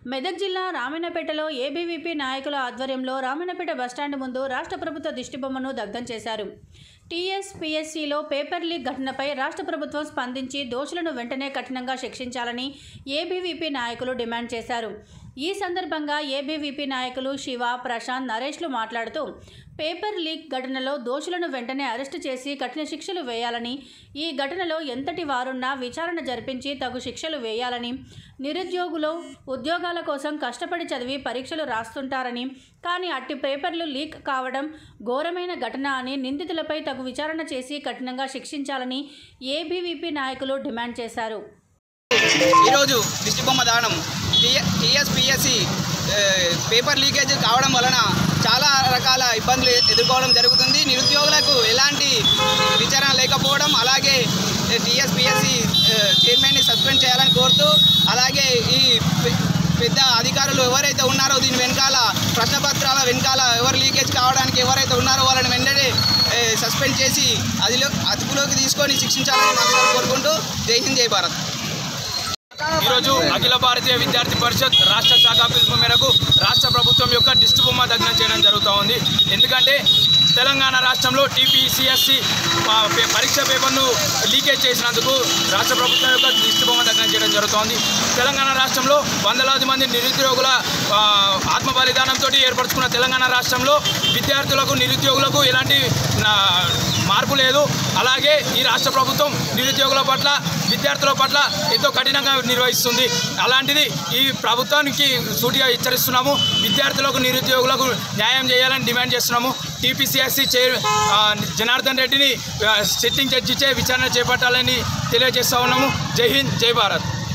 మెదక్ జిల్లా రామన్నపేటలో ఏబీవీపీ నాయకుల ఆధ్వర్యంలో రామన్నపేట బస్టాండ్ ముందు రాష్ట్ర ప్రభుత్వ దిష్టిబొమ్మను దగ్ధం చేశారు టీఎస్పీఎస్సీలో పేపర్ లీక్ ఘటనపై రాష్ట్ర ప్రభుత్వం స్పందించి దోషులను వెంటనే కఠినంగా శిక్షించాలని ఏబీవీపీ నాయకులు డిమాండ్ చేశారు ఈ సందర్భంగా ఏబీవీపీ నాయకులు శివ ప్రశాంత్ నరేష్లు మాట్లాడుతూ పేపర్ లీక్ ఘటనలో దోషులను వెంటనే అరెస్టు చేసి కఠిన శిక్షలు వేయాలని ఈ ఘటనలో ఎంతటి వారున్నా విచారణ జరిపించి తగు శిక్షలు వేయాలని నిరుద్యోగులు ఉద్యోగాల కోసం కష్టపడి చదివి పరీక్షలు రాస్తుంటారని కానీ అట్టి పేపర్లు లీక్ కావడం ఘోరమైన ఘటన అని నిందితులపై తగు విచారణ చేసి కఠినంగా శిక్షించాలని ఏబీవీపీ నాయకులు డిమాండ్ చేశారు ఈరోజు దిష్టిబొమ్మ దానం టీఎస్పిఎస్సి పేపర్ లీకేజ్ కావడం వలన చాలా రకాల ఇబ్బందులు ఎదుర్కోవడం జరుగుతుంది నిరుద్యోగులకు ఎలాంటి విచారణ లేకపోవడం అలాగే టీఎస్పిఎస్సి చైర్మన్ని సస్పెండ్ చేయాలని కోరుతూ అలాగే ఈ పె- పెద్ద అధికారులు ఎవరైతే ఉన్నారో దీని వెనకాల ప్రశ్నపత్రాల వెనకాల ఎవరు లీకేజ్ కావడానికి ఎవరైతే ఉన్నారో వాళ్ళని వెంటనే ఏ, సస్పెండ్ చేసి అదిలో అదుపులోకి తీసుకొని శిక్షించాలని మనసారా కోరుకుంటూ జై హింద్ జై భారత్ ఈరోజు అఖిల భారతీయ విద్యార్థి పరిషత్ రాష్ట్ర శాఖ పిలుపు మేరకు రాష్ట్ర ప్రభుత్వం యొక్క దిష్టి బొమ్మ దగ్నం చేయడం జరుగుతూ ఉంది ఎందుకంటే తెలంగాణ రాష్ట్రంలో టీపీసీఎస్సి పరీక్ష పేపర్ను లీకేజ్ చేసినందుకు రాష్ట్ర ప్రభుత్వం యొక్క దిష్టి బొమ్మ దగ్నం చేయడం జరుగుతోంది తెలంగాణ రాష్ట్రంలో వందలాది మంది నిరుద్యోగుల ఆ, ఆత్మ బలిదానంతో ఏర్పరచుకున్న తెలంగాణ రాష్ట్రంలో విద్యార్థులకు నిరుద్యోగులకు ఎలాంటి నా, మార్పు లేదు అలాగే ఈ రాష్ట్ర ప్రభుత్వం నిరుద్యోగుల పట్ల విద్యార్థుల పట్ల ఎంతో కఠినంగా నిర్వహిస్తుంది అలాంటిది ఈ ప్రభుత్వానికి సూటిగా హెచ్చరిస్తున్నాము విద్యార్థులకు నిరుద్యోగులకు న్యాయం చేయాలని డిమాండ్ చేస్తున్నాము టీపీసీఎస్సీ చైర్ ఆ, జనార్దన్ రెడ్డిని ఆ, సిట్టింగ్ జడ్జిచే విచారణ చేపట్టాలని తెలియజేస్తా ఉన్నాము జై హింద్ జై భారత్